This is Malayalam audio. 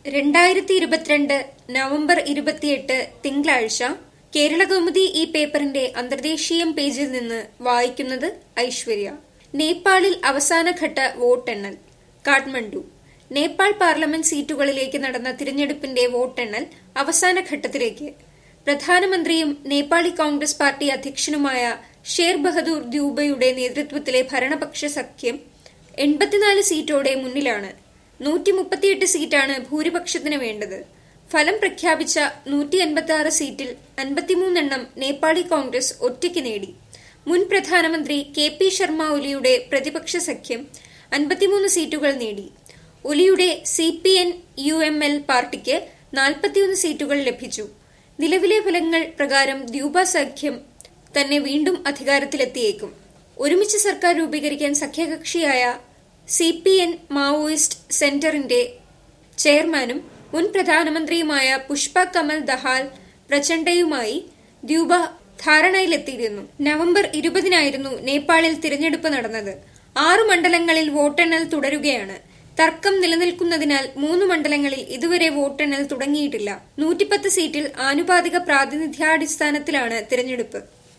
രണ്ടായിരത്തി ഇരുപത്തിരണ്ട് നവംബർ ഇരുപത്തിയെട്ട് തിങ്കളാഴ്ച കേരളകൗമുദി ഈ പേപ്പറിന്റെ അന്തർദേശീയം പേജിൽ നിന്ന് വായിക്കുന്നത് ഐശ്വര്യ നേപ്പാളിൽ അവസാനഘട്ട വോട്ടെണ്ണൽ കാഠ്മണ്ഡു നേപ്പാൾ പാർലമെന്റ് സീറ്റുകളിലേക്ക് നടന്ന തിരഞ്ഞെടുപ്പിന്റെ വോട്ടെണ്ണൽ അവസാന ഘട്ടത്തിലേക്ക് പ്രധാനമന്ത്രിയും നേപ്പാളി കോൺഗ്രസ് പാർട്ടി അധ്യക്ഷനുമായ ഷേർ ബഹദൂർ ദ്യൂബയുടെ നേതൃത്വത്തിലെ ഭരണപക്ഷ സഖ്യം എൺപത്തിനാല് സീറ്റോടെ മുന്നിലാണ് നൂറ്റി മുപ്പത്തിയെട്ട് സീറ്റാണ് ഭൂരിപക്ഷത്തിന് വേണ്ടത് ഫലം പ്രഖ്യാപിച്ച നൂറ്റി അൻപത്തി ആറ് സീറ്റിൽ അൻപത്തിമൂന്നെണ്ണം നേപ്പാളി കോൺഗ്രസ് ഒറ്റയ്ക്ക് നേടി മുൻ പ്രധാനമന്ത്രി കെ പി ശർമ്മ ഒലിയുടെ പ്രതിപക്ഷ സഖ്യം അൻപത്തിമൂന്ന് സീറ്റുകൾ നേടി ഒലിയുടെ C P N U M L പാർട്ടിക്ക് നാൽപ്പത്തിയൊന്ന് സീറ്റുകൾ ലഭിച്ചു നിലവിലെ ഫലങ്ങൾ പ്രകാരം ദ്യൂബ സഖ്യം തന്നെ വീണ്ടും അധികാരത്തിലെത്തിയേക്കും ഒരുമിച്ച് സർക്കാർ രൂപീകരിക്കാൻ സഖ്യകക്ഷിയായ സി പി എൻ മാവോയിസ്റ്റ് സെന്ററിന്റെ ചെയർമാനും മുൻ പ്രധാനമന്ത്രിയുമായ പുഷ്പ കമൽ ദഹാൽ പ്രചണ്ഡയുമായി ദ്യൂബ ധാരണയിലെത്തിയിരുന്നു നവംബർ ഇരുപതിനായിരുന്നു നേപ്പാളിൽ തിരഞ്ഞെടുപ്പ് നടന്നത് ആറു മണ്ഡലങ്ങളിൽ വോട്ടെണ്ണൽ തുടരുകയാണ് തർക്കം നിലനിൽക്കുന്നതിനാൽ മൂന്ന് മണ്ഡലങ്ങളിൽ ഇതുവരെ വോട്ടെണ്ണൽ തുടങ്ങിയിട്ടില്ല നൂറ്റിപ്പത്ത് സീറ്റിൽ ആനുപാതിക പ്രാതിനിധ്യാടിസ്ഥാനത്തിലാണ് തിരഞ്ഞെടുപ്പ്